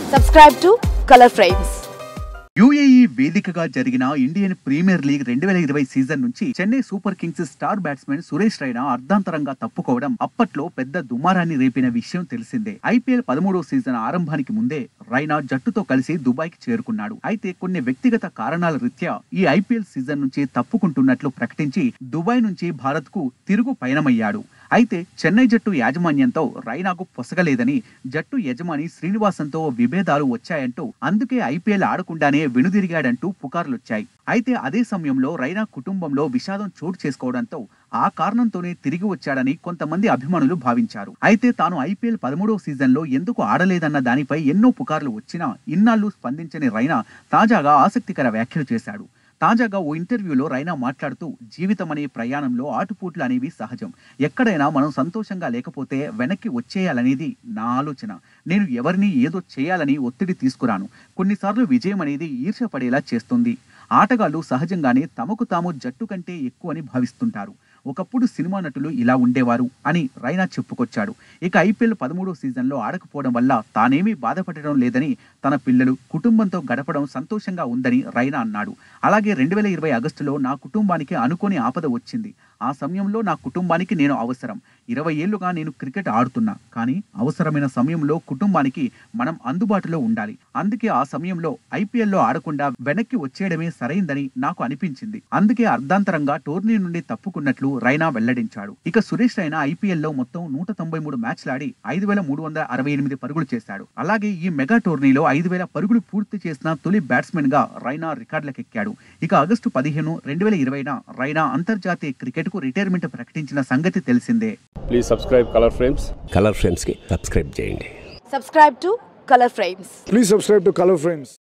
Subscribe to Color Frames. UAE వేదికగా జరిగిన Indian premier league రెండు వేల ఇరవై సీజన్ నుంచి Chennai super kings star batsmen Suresh Raina అర్ధాంతరంగా తప్పుకోవడం అప్పట్లో పెద్ద దుమారాన్ని రేపిన విషయం తెలిసిందే ఐపీఎల్ పదమూడో సీజన్ ఆరంభానికి ముందే రైనా జట్టుతో కలిసి దుబాయ్ కి చేరుకున్నాడు అయితే కొన్ని వ్యక్తిగత కారణాల రీత్యా ఈ ఐపీఎల్ సీజన్ నుంచి తప్పుకుంటున్నట్లు ప్రకటించి దుబాయ్ నుంచి భారత్ కు తిరుగు పయనమయ్యాడు అయితే చెన్నై జట్టు యాజమాన్యంతో రైనాకు పొసగలేదని జట్టు యజమాని శ్రీనివాసంతో విభేదాలు వచ్చాయంటూ అందుకే ఐపీఎల్ ఆడకుండానే వెనుదిరిగాడంటూ పుకార్లొచ్చాయి అయితే అదే సమయంలో రైనా కుటుంబంలో విషాదం చోటు చేసుకోవడంతో ఆ కారణంతోనే తిరిగి వచ్చాడని కొంతమంది అభిమానులు భావించారు అయితే తాను ఐపీఎల్ పదమూడవ సీజన్లో ఎందుకు ఆడలేదన్న దానిపై ఎన్నో పుకార్లు వచ్చినా ఇన్నాళ్లు స్పందించని రైనా తాజాగా ఆసక్తికర వ్యాఖ్యలు చేశాడు తాజాగా ఓ ఇంటర్వ్యూలో రైనా మాట్లాడుతూ జీవితం అనే ప్రయాణంలో ఆటుపోట్లు అనేవి సహజం ఎక్కడైనా మనం సంతోషంగా లేకపోతే వెనక్కి వచ్చేయాలనేది నా ఆలోచన నేను ఎవరిని ఏదో చేయాలని ఒత్తిడి తీసుకురాను కొన్నిసార్లు విజయం అనేది ఈర్ష్యపడేలా చేస్తుంది ఆటగాళ్లు సహజంగానే తమకు తాము జట్టు కంటే ఎక్కువని భావిస్తుంటారు ఒకప్పుడు సినిమా నటులు ఇలా ఉండేవారు అని రైనా చెప్పుకొచ్చాడు ఇక ఐపీఎల్ పదమూడో సీజన్లో ఆడకపోవడం వల్ల తానేమీ బాధపడడం లేదని తన పిల్లలు కుటుంబంతో గడపడం సంతోషంగా ఉందని రైనా అన్నాడు అలాగే రెండు వేల ఇరవై ఆగస్టులో నా కుటుంబానికి అనుకోని ఆపద వచ్చింది ఆ సమయంలో నా కుటుంబానికి నేను అవసరం ఇరవై ఏళ్లుగా నేను క్రికెట్ ఆడుతున్నా కానీ అవసరమైన సమయంలో కుటుంబానికి మనం అందుబాటులో ఉండాలి అందుకే ఆ సమయంలో ఐపీఎల్లో ఆడకుండా వెనక్కి వచ్చేయడమే సరైందని నాకు అనిపించింది అందుకే అర్ధాంతరంగా టోర్నీ నుండి తప్పుకున్నట్లు రైనా వెల్లడించాడు ఇక సురేష్ రైనా ఐపీఎల్లో మొత్తం నూట తొంభై మూడు మ్యాచ్లాడి ఐదు వేల మూడు వందల అరవై ఎనిమిది పరుగులు చేశాడు అలాగే ఈ మెగా టోర్నీలో ఐదు వేల పరుగులు పూర్తి చేసిన తొలి బ్యాట్స్మెన్ గా రైనా రికార్డులకెక్కాడు ఇక ఆగస్టు పదిహేను రెండు వేల ఇరవైన రైనా అంతర్జాతీయ క్రికెట్ కు రిటైర్మెంట్ ప్రకటించిన సంగతి తెలిసిందే please subscribe colour frames colour ఫ్రేమ్స్కి సబ్స్క్రైబ్ చేయండి Subscribe to Color Frames. Please subscribe to Color Frames.